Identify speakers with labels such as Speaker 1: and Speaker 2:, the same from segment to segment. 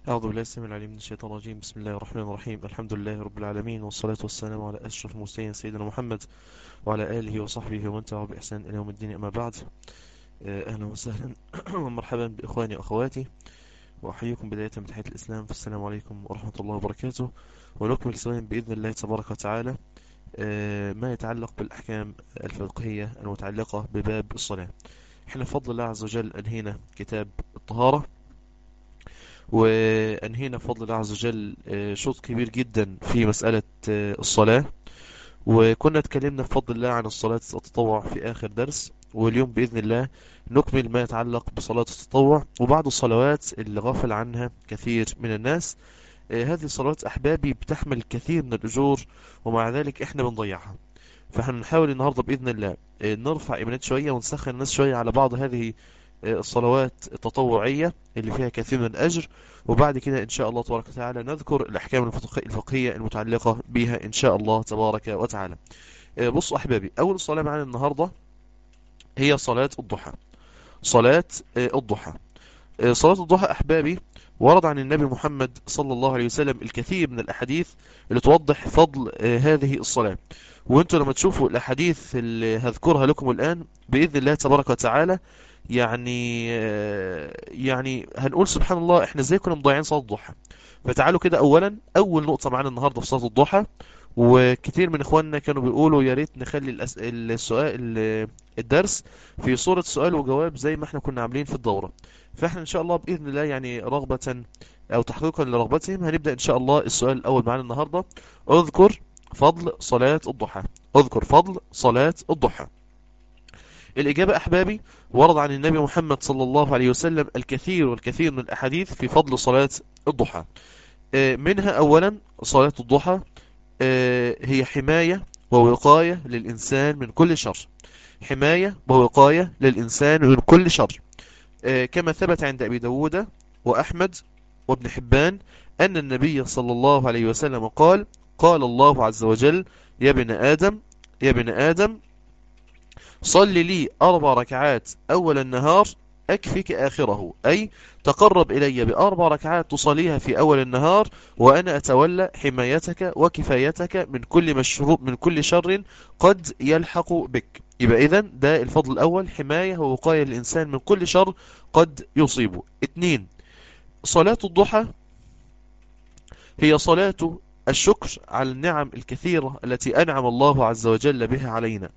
Speaker 1: أعوذ بالله السميع العليم من الشيطان الرجيم بسم الله الرحمن الرحيم الحمد لله رب العالمين والصلاة والسلام على أشرف المرسلين سيدنا محمد وعلى آله وصحبه ومن تبعه بإحسان إلى يوم الدين أما بعد أهلا وسهلا ومرحبا بإخواني وأخواتي وأحييكم بداية من تحية الإسلام فالسلام عليكم ورحمة الله وبركاته ونكمل سويا بإذن الله تبارك وتعالى ما يتعلق بالأحكام الفقهية المتعلقة بباب الصلاة احنا بفضل الله عز وجل أنهينا كتاب الطهارة وأنهينا بفضل الله عز وجل شوط كبير جدا في مسألة الصلاة وكنا اتكلمنا بفضل الله عن الصلاة التطوع في آخر درس واليوم بإذن الله نكمل ما يتعلق بصلاة التطوع وبعض الصلوات اللي غافل عنها كثير من الناس هذه الصلوات أحبابي بتحمل الكثير من الأجور ومع ذلك إحنا بنضيعها فاحنا بنحاول النهاردة بإذن الله نرفع إيمانات شوية ونسخن الناس شوية على بعض هذه الصلوات التطوعية اللي فيها كثير من الأجر وبعد كده إن شاء الله تبارك وتعالى نذكر الأحكام الفقهية المتعلقة بها إن شاء الله تبارك وتعالى بصوا أحبابي أول صلاة معنا النهاردة هي صلاة الضحى صلاة الضحى صلاة الضحى أحبابي ورد عن النبي محمد صلى الله عليه وسلم الكثير من الأحاديث اللي توضح فضل هذه الصلاة وانتوا لما تشوفوا الأحاديث اللي هذكرها لكم الآن بإذن الله تبارك وتعالى يعني يعني هنقول سبحان الله احنا ازاي كنا مضيعين صلاة الضحى فتعالوا كده اولا اول نقطة معانا النهاردة في صلاة الضحى وكتير من اخواننا كانوا بيقولوا يا ريت نخلي الأس... السؤال الدرس في صورة سؤال وجواب زي ما احنا كنا عاملين في الدورة فاحنا ان شاء الله باذن الله يعني رغبة او تحقيقا لرغبتهم هنبدأ ان شاء الله السؤال الاول معانا النهاردة اذكر فضل صلاة الضحى اذكر فضل صلاة الضحى الإجابة أحبابي ورد عن النبي محمد صلى الله عليه وسلم الكثير والكثير من الأحاديث في فضل صلاة الضحى منها أولا صلاة الضحى هي حماية ووقاية للإنسان من كل شر حماية ووقاية للإنسان من كل شر كما ثبت عند أبي داود وأحمد وابن حبان أن النبي صلى الله عليه وسلم قال قال الله عز وجل يا ابن آدم يا ابن آدم صل لي أربع ركعات أول النهار أكفك آخره أي تقرب إلي بأربع ركعات تصليها في أول النهار وأنا أتولى حمايتك وكفايتك من كل مشروب من كل شر قد يلحق بك يبقى إذن ده الفضل الأول حماية ووقاية للإنسان من كل شر قد يصيبه اتنين صلاة الضحى هي صلاة الشكر على النعم الكثيرة التي أنعم الله عز وجل بها علينا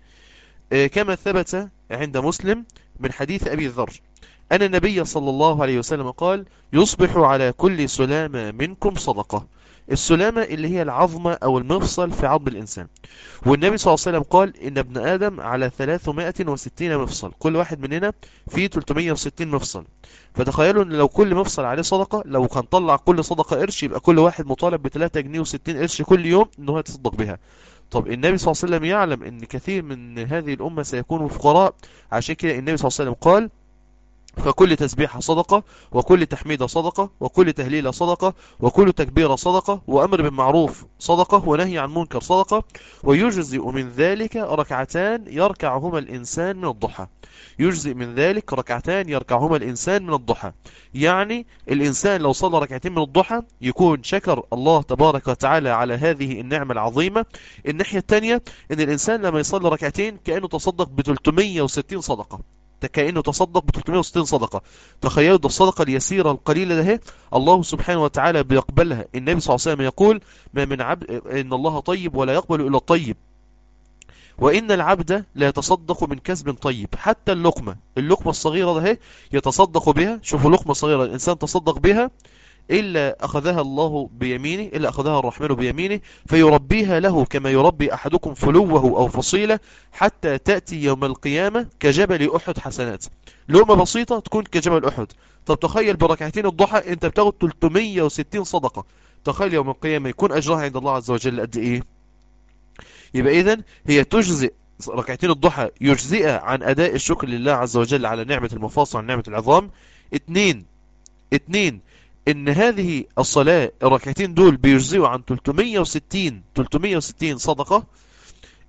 Speaker 1: كما ثبت عند مسلم من حديث أبي الذر أن النبي صلى الله عليه وسلم قال يصبح على كل سلامة منكم صدقة السلامة اللي هي العظمة أو المفصل في عظم الإنسان والنبي صلى الله عليه وسلم قال إن ابن آدم على 360 مفصل كل واحد مننا فيه 360 مفصل فتخيلوا أن لو كل مفصل عليه صدقة لو كان طلع كل صدقة قرش يبقى كل واحد مطالب ب 3 جنيه و60 قرش كل يوم أنه يتصدق بها طب النبي صلى الله عليه وسلم يعلم ان كثير من هذه الأمة سيكونوا فقراء عشان كده النبي صلى الله عليه وسلم قال فكل تسبيحة صدقة وكل تحميدة صدقة وكل تهليلة صدقة وكل تكبيرة صدقة وأمر بالمعروف صدقة ونهي عن منكر صدقة ويجزئ من ذلك ركعتان يركعهما الإنسان من الضحى يجزئ من ذلك ركعتان يركعهما الإنسان من الضحى يعني الإنسان لو صلى ركعتين من الضحى يكون شكر الله تبارك وتعالى على هذه النعمة العظيمة الناحية الثانية ان الإنسان لما يصلي ركعتين كأنه تصدق ب 360 صدقة كأنه تصدق ب 360 صدقة تخيلوا ده الصدقة اليسيرة القليلة ده الله سبحانه وتعالى بيقبلها النبي صلى الله عليه وسلم يقول ما من عبد إن الله طيب ولا يقبل إلا الطيب وإن العبد لا يتصدق من كسب طيب حتى اللقمة اللقمة الصغيرة ده يتصدق بها شوفوا لقمة صغيرة الإنسان تصدق بها إلا أخذها الله بيمينه إلا أخذها الرحمن بيمينه فيربيها له كما يربي أحدكم فلوه أو فصيلة حتى تأتي يوم القيامة كجبل أحد حسنات لقمة بسيطة تكون كجبل أحد طب تخيل بركعتين الضحى أنت بتاخد 360 صدقة تخيل يوم القيامة يكون أجرها عند الله عز وجل قد إيه يبقى إذن هي تجزئ ركعتين الضحى يجزئ عن أداء الشكر لله عز وجل على نعمة المفاصل عن نعمة العظام اتنين اتنين ان هذه الصلاة الركعتين دول بيجزئوا عن 360 360 صدقة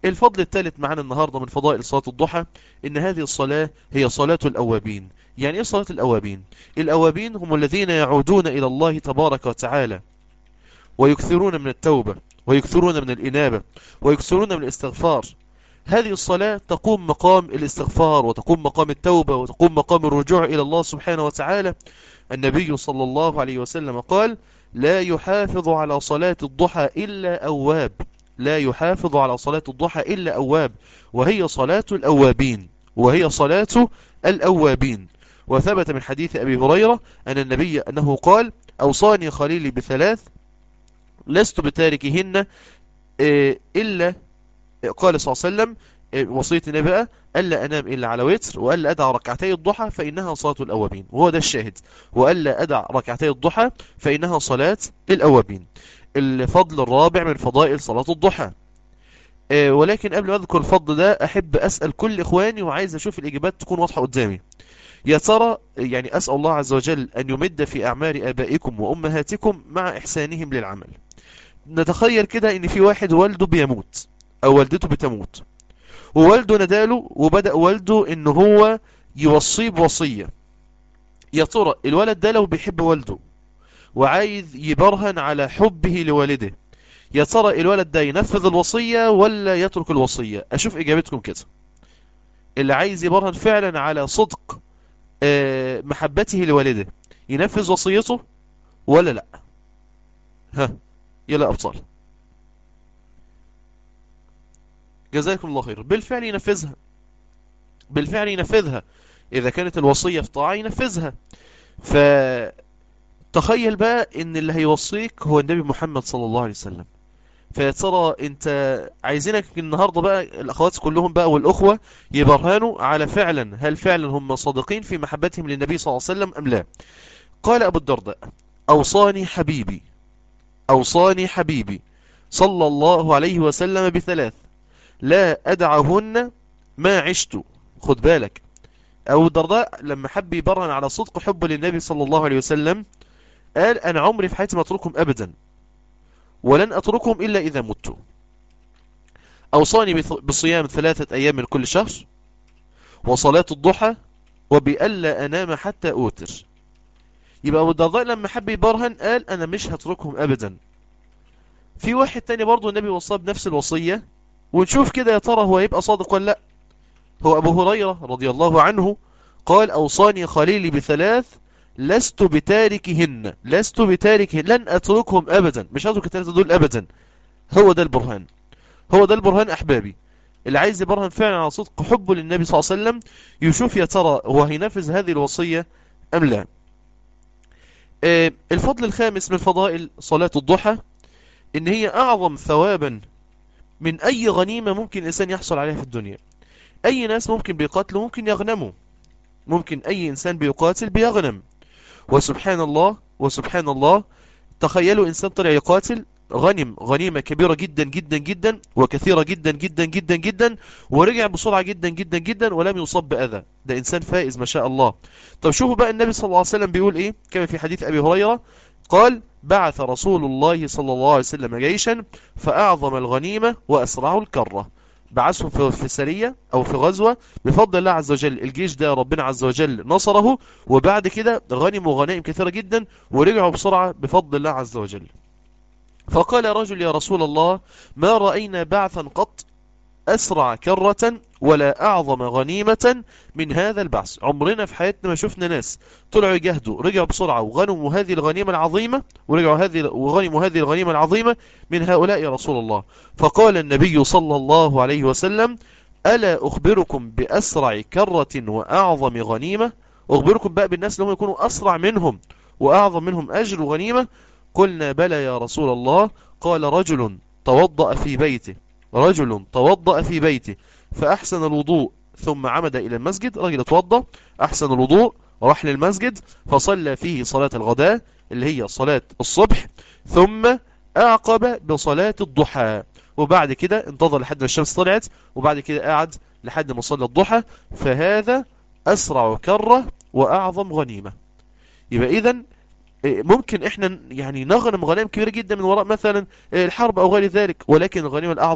Speaker 1: الفضل الثالث معنا النهاردة من فضائل صلاة الضحى إن هذه الصلاة هي صلاة الأوابين يعني إيه صلاة الأوابين الأوابين هم الذين يعودون إلى الله تبارك وتعالى ويكثرون من التوبة ويكثرون من الإنابة ويكثرون من الاستغفار هذه الصلاة تقوم مقام الاستغفار وتقوم مقام التوبة وتقوم مقام الرجوع إلى الله سبحانه وتعالى النبي صلى الله عليه وسلم قال لا يحافظ على صلاة الضحى إلا أواب لا يحافظ على صلاة الضحى إلا أواب وهي صلاة الأوابين وهي صلاة الأوابين وثبت من حديث أبي هريرة أن النبي أنه قال أوصاني خليلي بثلاث لست بتاركهن إلا قال صلى الله عليه وسلم وصية النبي بقى ألا أنام إلا على وتر وألا أدع ركعتي الضحى فإنها صلاة الأوابين وهو ده الشاهد وألا أدع ركعتي الضحى فإنها صلاة الأوابين الفضل الرابع من فضائل صلاة الضحى ولكن قبل ما أذكر الفضل ده أحب أسأل كل إخواني وعايز أشوف الإجابات تكون واضحة قدامي يا ترى يعني أسأل الله عز وجل أن يمد في أعمار آبائكم وأمهاتكم مع إحسانهم للعمل نتخيل كده ان في واحد والده بيموت او والدته بتموت ووالده نداله وبدأ والده ان هو يوصيه بوصية يا ترى الولد ده لو بيحب والده وعايز يبرهن على حبه لوالده يا ترى الولد ده ينفذ الوصية ولا يترك الوصية اشوف اجابتكم كده اللي عايز يبرهن فعلا على صدق محبته لوالده ينفذ وصيته ولا لا ها يلا أبطال جزاكم الله خير بالفعل ينفذها بالفعل ينفذها إذا كانت الوصية في طاعة ينفذها فتخيل بقى إن اللي هيوصيك هو النبي محمد صلى الله عليه وسلم فيا ترى انت عايزينك النهاردة بقى الأخوات كلهم بقى والأخوة يبرهنوا على فعلا هل فعلا هم صادقين في محبتهم للنبي صلى الله عليه وسلم أم لا قال أبو الدرداء أوصاني حبيبي أوصاني حبيبي صلى الله عليه وسلم بثلاث لا أدعهن ما عشت خد بالك أبو الدرداء لما حب يبرهن على صدق حبه للنبي صلى الله عليه وسلم قال أنا عمري في حياتي ما أتركهم أبدا ولن أتركهم إلا إذا مت أوصاني بصيام ثلاثة أيام من كل شهر وصلاة الضحى وبألا أنام حتى أوتر يبقى أبو الدرداء لما حب يبرهن قال أنا مش هتركهم أبدا في واحد تاني برضو النبي وصاه بنفس الوصية ونشوف كده يا ترى هو يبقى صادق ولا لا هو أبو هريرة رضي الله عنه قال أوصاني خليلي بثلاث لست بتاركهن لست بتاركهن لن أتركهم أبدا مش هترك الثلاثة دول أبدا هو ده البرهان هو ده البرهان أحبابي اللي عايز يبرهن فعلا على صدق حبه للنبي صلى الله عليه وسلم يشوف يا ترى هو هينفذ هذه الوصية أم لا الفضل الخامس من فضائل صلاة الضحى ان هي اعظم ثوابا من اي غنيمة ممكن الانسان يحصل عليها في الدنيا اي ناس ممكن بيقاتلوا ممكن يغنموا ممكن اي انسان بيقاتل بيغنم وسبحان الله وسبحان الله تخيلوا انسان طلع يقاتل غنم غنيمة كبيرة جدا جدا جدا وكثيرة جدا جدا جدا جدا ورجع بسرعة جدا جدا جدا ولم يصاب بأذى ده إنسان فائز ما شاء الله طب شوفوا بقى النبي صلى الله عليه وسلم بيقول إيه كما في حديث أبي هريرة قال بعث رسول الله صلى الله عليه وسلم جيشا فأعظم الغنيمة وأسرع الكرة بعثهم في سرية أو في غزوة بفضل الله عز وجل الجيش ده ربنا عز وجل نصره وبعد كده غنموا غنائم كثيرة جدا ورجعوا بسرعة بفضل الله عز وجل فقال رجل يا رسول الله ما رأينا بعثا قط أسرع كرة ولا أعظم غنيمة من هذا البعث عمرنا في حياتنا ما شفنا ناس طلعوا يجاهدوا رجعوا بسرعة وغنموا هذه الغنيمة العظيمة ورجعوا هذه وغنموا هذه الغنيمة العظيمة من هؤلاء يا رسول الله فقال النبي صلى الله عليه وسلم ألا أخبركم بأسرع كرة وأعظم غنيمة أخبركم بقى بالناس اللي هم يكونوا أسرع منهم وأعظم منهم أجر وغنيمة قلنا بلى يا رسول الله قال رجل توضأ في بيته رجل توضأ في بيته فأحسن الوضوء ثم عمد إلى المسجد رجل توضأ أحسن الوضوء راح للمسجد فصلى فيه صلاة الغداء اللي هي صلاة الصبح ثم أعقب بصلاة الضحى وبعد كده انتظر لحد ما الشمس طلعت وبعد كده قعد لحد ما صلى الضحى فهذا أسرع كرة وأعظم غنيمة يبقى إذن ممكن احنا يعني نغنم غنائم كبيرة جدا من وراء مثلا الحرب او غير ذلك ولكن الغنيمة الاعظم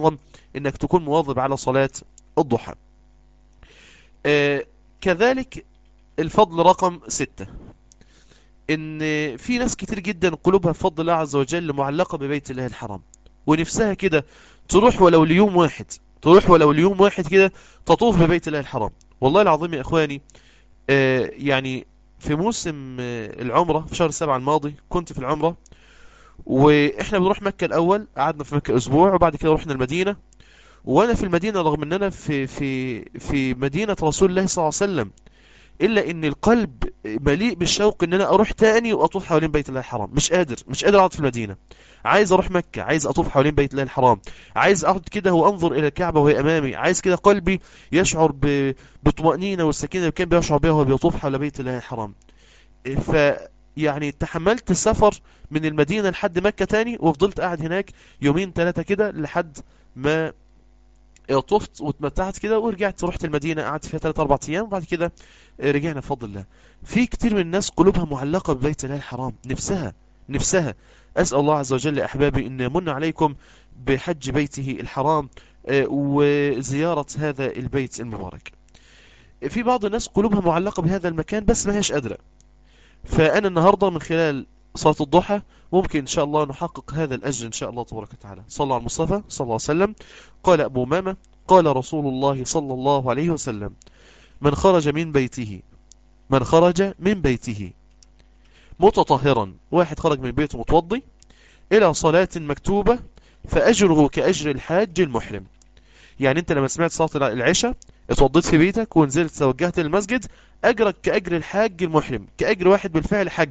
Speaker 1: انك تكون مواظب على صلاة الضحى آه كذلك الفضل رقم ستة ان في ناس كتير جدا قلوبها بفضل الله عز وجل معلقة ببيت الله الحرام ونفسها كده تروح ولو ليوم واحد تروح ولو ليوم واحد كده تطوف ببيت الله الحرام والله العظيم يا اخواني آه يعني في موسم آه العمرة في شهر السبعة الماضي كنت في العمرة واحنا بنروح مكة الاول قعدنا في مكة اسبوع وبعد كده رحنا المدينة وانا في المدينة رغم ان انا في في في مدينة رسول الله صلى الله عليه وسلم الا ان القلب مليء بالشوق ان انا اروح تاني واطوف حوالين بيت الله الحرام مش قادر مش قادر اقعد في المدينة عايز اروح مكة عايز اطوف حوالين بيت الله الحرام عايز اقعد كده وانظر الى الكعبة وهي امامي عايز كده قلبي يشعر ب... بطمأنينة والسكينة اللي كان بيشعر بها وهو بيطوف حول بيت الله الحرام ف يعني تحملت السفر من المدينة لحد مكة تاني وفضلت قاعد هناك يومين ثلاثة كده لحد ما طفت واتمتعت كده ورجعت رحت المدينة قعدت فيها 3 4 ايام وبعد كده رجعنا بفضل الله في كتير من الناس قلوبها معلقة ببيت الله الحرام نفسها نفسها أسأل الله عز وجل أحبابي أن يمن عليكم بحج بيته الحرام وزيارة هذا البيت المبارك في بعض الناس قلوبها معلقة بهذا المكان بس ما هيش قادرة فأنا النهاردة من خلال صلاة الضحى ممكن إن شاء الله نحقق هذا الأجر إن شاء الله تبارك وتعالى صلى على المصطفى صلى الله عليه وسلم قال أبو مامة قال رسول الله صلى الله عليه وسلم من خرج من بيته من خرج من بيته متطهرا واحد خرج من بيته متوضي إلى صلاة مكتوبة فأجره كأجر الحاج المحرم يعني أنت لما سمعت صلاة العشاء اتوضيت في بيتك ونزلت توجهت للمسجد أجرك كأجر الحاج المحرم كأجر واحد بالفعل حج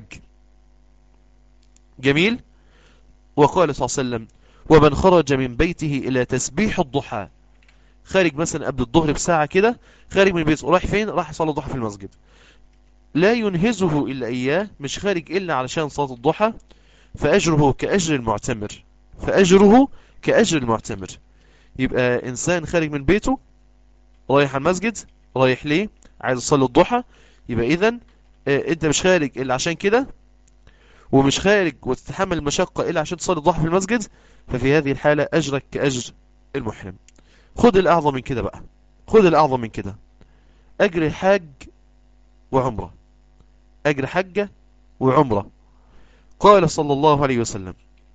Speaker 1: جميل وقال صلى الله عليه وسلم ومن خرج من بيته إلى تسبيح الضحى خارج مثلا قبل الظهر بساعة كده خارج من بيته راح فين راح صلى الضحى في المسجد لا ينهزه إلا إياه مش خارج إلا علشان صلاة الضحى فأجره كأجر المعتمر فأجره كأجر المعتمر يبقى إنسان خارج من بيته رايح على المسجد رايح ليه عايز يصلي الضحى يبقى إذن اه أنت مش خارج إلا عشان كده ومش خارج وتتحمل المشقة إلا عشان تصلي الضحى في المسجد ففي هذه الحالة أجرك كأجر المحرم خد الأعظم من كده بقى خد الأعظم من كده أجر الحاج وعمرة أجر حجة وعمرة قال صلى الله عليه وسلم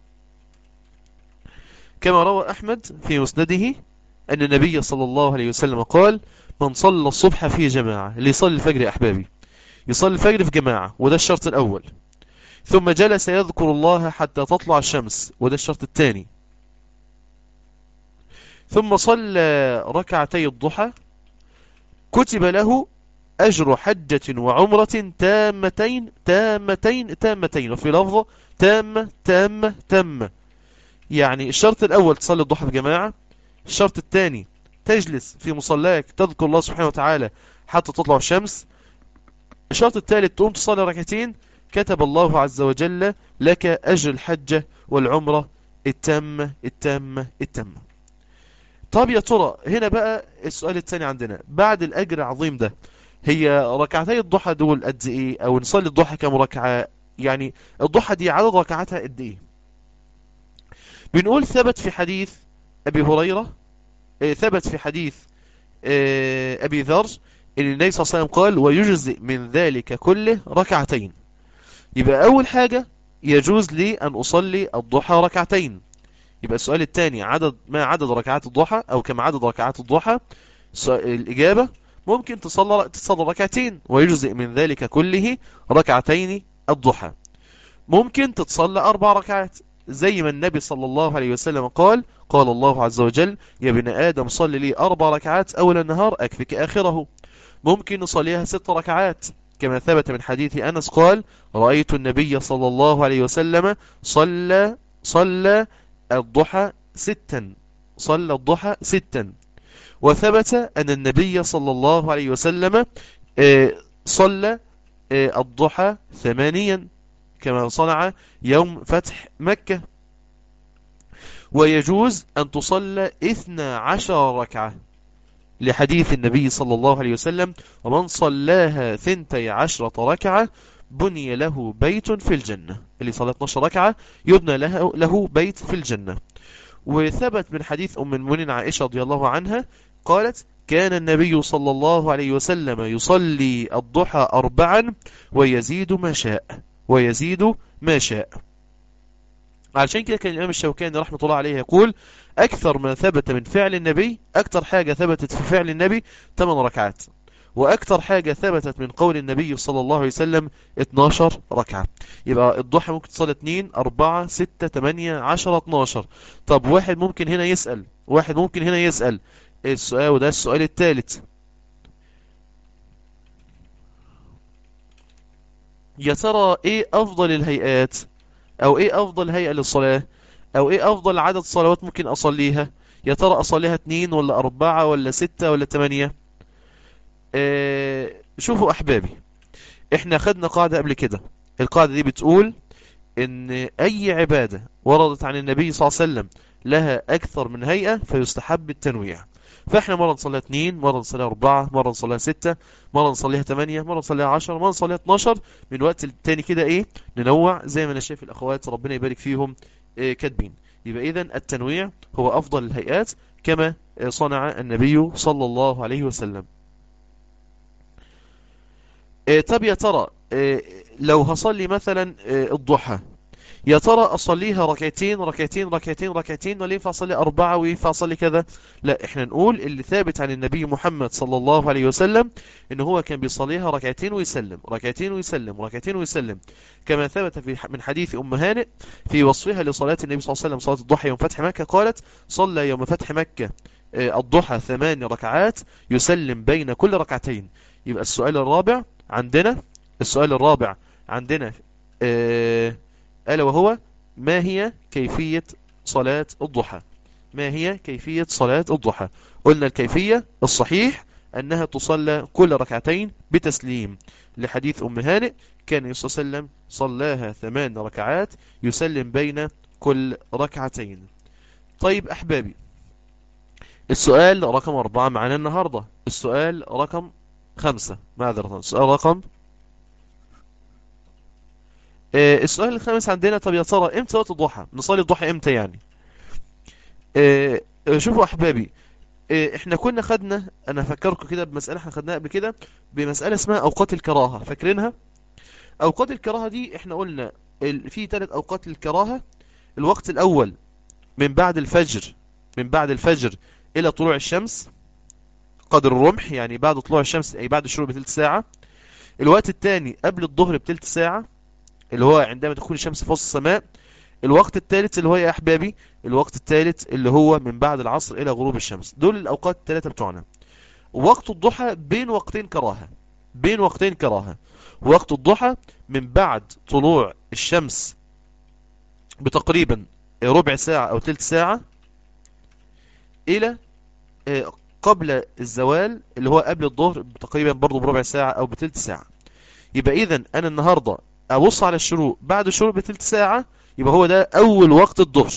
Speaker 1: كما روى أحمد في مسنده أن النبي صلى الله عليه وسلم قال من صلى الصبح في جماعة اللي يصلي الفجر يا أحبابي يصلي الفجر في جماعة وده الشرط الأول ثم جلس يذكر الله حتى تطلع الشمس وده الشرط الثاني ثم صلى ركعتي الضحى كتب له أجر حجة وعمرة تامتين تامتين تامتين وفي لفظة تامة تامة تامة يعني الشرط الأول تصلي الضحى في جماعة الشرط الثاني تجلس في مصلاك تذكر الله سبحانه وتعالى حتى تطلع الشمس الشرط الثالث تقوم تصلي ركعتين كتب الله عز وجل لك أجر الحجة والعمرة التامة التامة التامة طب يا ترى هنا بقى السؤال الثاني عندنا بعد الأجر العظيم ده هي ركعتي الضحى دول قد ايه او نصلي الضحى كم ركعة يعني الضحى دي عدد ركعاتها قد ايه بنقول ثبت في حديث ابي هريرة اه ثبت في حديث اه ابي ذر ان النبي صلى الله عليه وسلم قال ويجزئ من ذلك كله ركعتين يبقى اول حاجة يجوز لي ان اصلي الضحى ركعتين يبقى السؤال الثاني عدد ما عدد ركعات الضحى او كم عدد ركعات الضحى الاجابة ممكن تصلى تصلى ركعتين ويجزئ من ذلك كله ركعتين الضحى ممكن تتصلى أربع ركعات زي ما النبي صلى الله عليه وسلم قال قال الله عز وجل يا ابن آدم صل لي أربع ركعات أول النهار أكفك آخره ممكن نصليها ست ركعات كما ثبت من حديث أنس قال رأيت النبي صلى الله عليه وسلم صلى صلى الضحى ستا صلى الضحى ستا وثبت أن النبي صلى الله عليه وسلم صلى الضحى ثمانيا كما صنع يوم فتح مكة ويجوز أن تصلى إثنى عشر ركعة لحديث النبي صلى الله عليه وسلم ومن صلاها ثنتي عشرة ركعة بني له بيت في الجنة اللي صلى 12 ركعة يبنى له, له بيت في الجنة وثبت من حديث أم المؤمنين عائشة رضي الله عنها قالت كان النبي صلى الله عليه وسلم يصلي الضحى أربعا ويزيد ما شاء ويزيد ما شاء علشان كده كان الإمام الشوكاني رحمة الله عليه يقول أكثر ما ثبت من فعل النبي أكثر حاجة ثبتت في فعل النبي 8 ركعات وأكثر حاجة ثبتت من قول النبي صلى الله عليه وسلم 12 ركعة يبقى الضحى ممكن تصلي 2 4 6 8 10 12 طب واحد ممكن هنا يسأل واحد ممكن هنا يسأل السؤال وده السؤال الثالث يا ترى ايه افضل الهيئات او ايه افضل هيئة للصلاة او ايه افضل عدد صلوات ممكن اصليها يا ترى اصليها اتنين ولا اربعة ولا ستة ولا تمانية اه شوفوا احبابي احنا خدنا قاعدة قبل كده القاعدة دي بتقول ان اي عبادة وردت عن النبي صلى الله عليه وسلم لها اكثر من هيئة فيستحب التنويع فاحنا مرة نصليها 2 مرة نصليها 4 مرة نصليها 6 مرة نصليها 8 مرة نصليها 10 مرة نصليها 12 من وقت التاني كده ايه ننوع زي ما انا شايف الاخوات ربنا يبارك فيهم إيه كاتبين يبقى اذا التنويع هو افضل الهيئات كما صنع النبي صلى الله عليه وسلم إيه طب يا ترى إيه لو هصلي مثلا الضحى يا ترى أصليها ركعتين ركعتين ركعتين ركعتين ولا ينفع أصلي أربعة وينفع أصلي كذا لا إحنا نقول اللي ثابت عن النبي محمد صلى الله عليه وسلم إن هو كان بيصليها ركعتين ويسلم ركعتين ويسلم ركعتين ويسلم كما ثبت في من حديث أم هانئ في وصفها لصلاة النبي صلى الله عليه وسلم صلاة الضحى يوم فتح مكة قالت صلى يوم فتح مكة الضحى ثمان ركعات يسلم بين كل ركعتين يبقى السؤال الرابع عندنا السؤال الرابع عندنا آه ألا وهو ما هي كيفية صلاة الضحى ما هي كيفية صلاة الضحى قلنا الكيفية الصحيح أنها تصلى كل ركعتين بتسليم لحديث أم هانئ كان يصلى وسلم صلاها ثمان ركعات يسلم بين كل ركعتين طيب أحبابي السؤال رقم أربعة معنا النهاردة السؤال رقم خمسة معذرة السؤال رقم آه السؤال الخامس عندنا طب يا ترى امتى وقت الضحى نصلي الضحى امتى يعني آه شوفوا احبابي آه احنا كنا خدنا انا فكركم كده بمسألة احنا خدناها قبل كده بمسألة اسمها اوقات الكراهة فاكرينها اوقات الكراهة دي احنا قلنا في ثلاث اوقات للكراهة الوقت الاول من بعد الفجر من بعد الفجر الى طلوع الشمس قدر الرمح يعني بعد طلوع الشمس اي بعد الشروق بثلث ساعة الوقت الثاني قبل الظهر بثلث ساعة اللي هو عندما تكون الشمس في وسط السماء الوقت الثالث اللي هو يا احبابي الوقت الثالث اللي هو من بعد العصر الى غروب الشمس دول الاوقات الثلاثه بتوعنا وقت الضحى بين وقتين كراهه بين وقتين كراهه وقت الضحى من بعد طلوع الشمس بتقريبا ربع ساعه او ثلث ساعه الى قبل الزوال اللي هو قبل الظهر تقريبا برضه بربع ساعه او بثلث ساعه يبقى اذا انا النهارده ابص على الشروق بعد الشروق بثلث ساعة يبقى هو ده اول وقت الظهر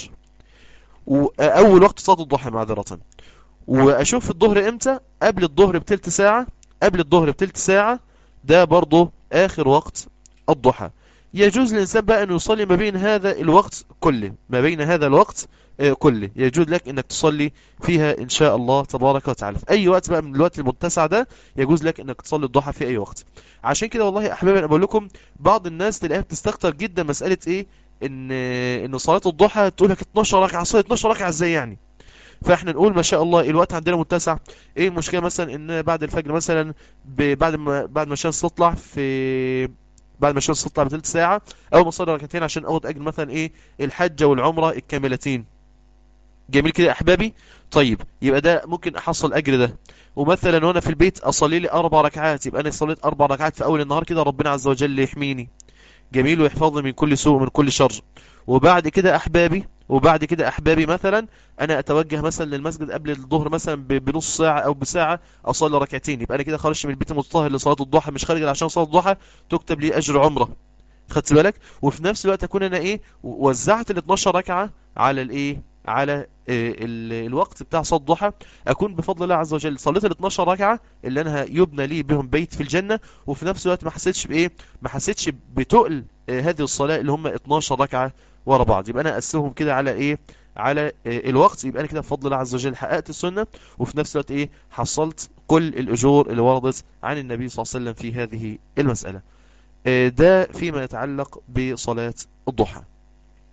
Speaker 1: واول وقت صلاة الضحى معذرة واشوف الظهر امتى قبل الظهر بثلث ساعة قبل الظهر بثلث ساعة ده برضه اخر وقت الضحى يجوز للإنسان بقى أن يصلي ما بين هذا الوقت كله ما بين هذا الوقت كله يجوز لك أنك تصلي فيها إن شاء الله تبارك وتعالى في أي وقت بقى من الوقت المتسع ده يجوز لك أنك تصلي الضحى في أي وقت عشان كده والله أحبابي أنا بقول لكم بعض الناس تلاقيها بتستخطر جدا مسألة إيه إن إن صلاة الضحى تقول لك 12 ركعة صلي 12 ركعة إزاي يعني فاحنا نقول ما شاء الله الوقت عندنا متسع ايه المشكله مثلا ان بعد الفجر مثلا بعد ما بعد ما الشمس تطلع في بعد ما الشمس تطلع بثلث ساعه اول ما اصلي ركعتين عشان اخد اجر مثلا ايه الحجه والعمره الكاملتين جميل كده يا احبابي طيب يبقى ده ممكن احصل اجر ده ومثلا وانا في البيت اصلي لي اربع ركعات يبقى انا صليت اربع ركعات في اول النهار كده ربنا عز وجل يحميني جميل ويحفظني من كل سوء ومن كل شر وبعد كده احبابي وبعد كده احبابي مثلا انا اتوجه مثلا للمسجد قبل الظهر مثلا بنص ساعه او بساعه اصلي ركعتين يبقى انا كده خرجت من البيت المتطهر لصلاه الضحى مش خارج عشان صلاه الضحى تكتب لي اجر عمره خدت بالك وفي نفس الوقت اكون انا ايه وزعت ال 12 ركعه على الايه على ال الوقت بتاع صلاة الضحى اكون بفضل الله عز وجل صليت ال 12 ركعه اللي انا يبنى لي بهم بيت في الجنه وفي نفس الوقت ما حسيتش بايه ما حسيتش بتقل هذه الصلاه اللي هم 12 ركعه ورا بعض يبقى انا اقسمهم كده على ايه على الوقت يبقى انا كده بفضل الله عز وجل حققت السنة وفي نفس الوقت ايه حصلت كل الاجور اللي وردت عن النبي صلى الله عليه وسلم في هذه المسألة ده فيما يتعلق بصلاة الضحى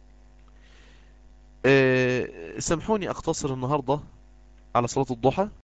Speaker 1: سامحوني اقتصر النهاردة على صلاة الضحى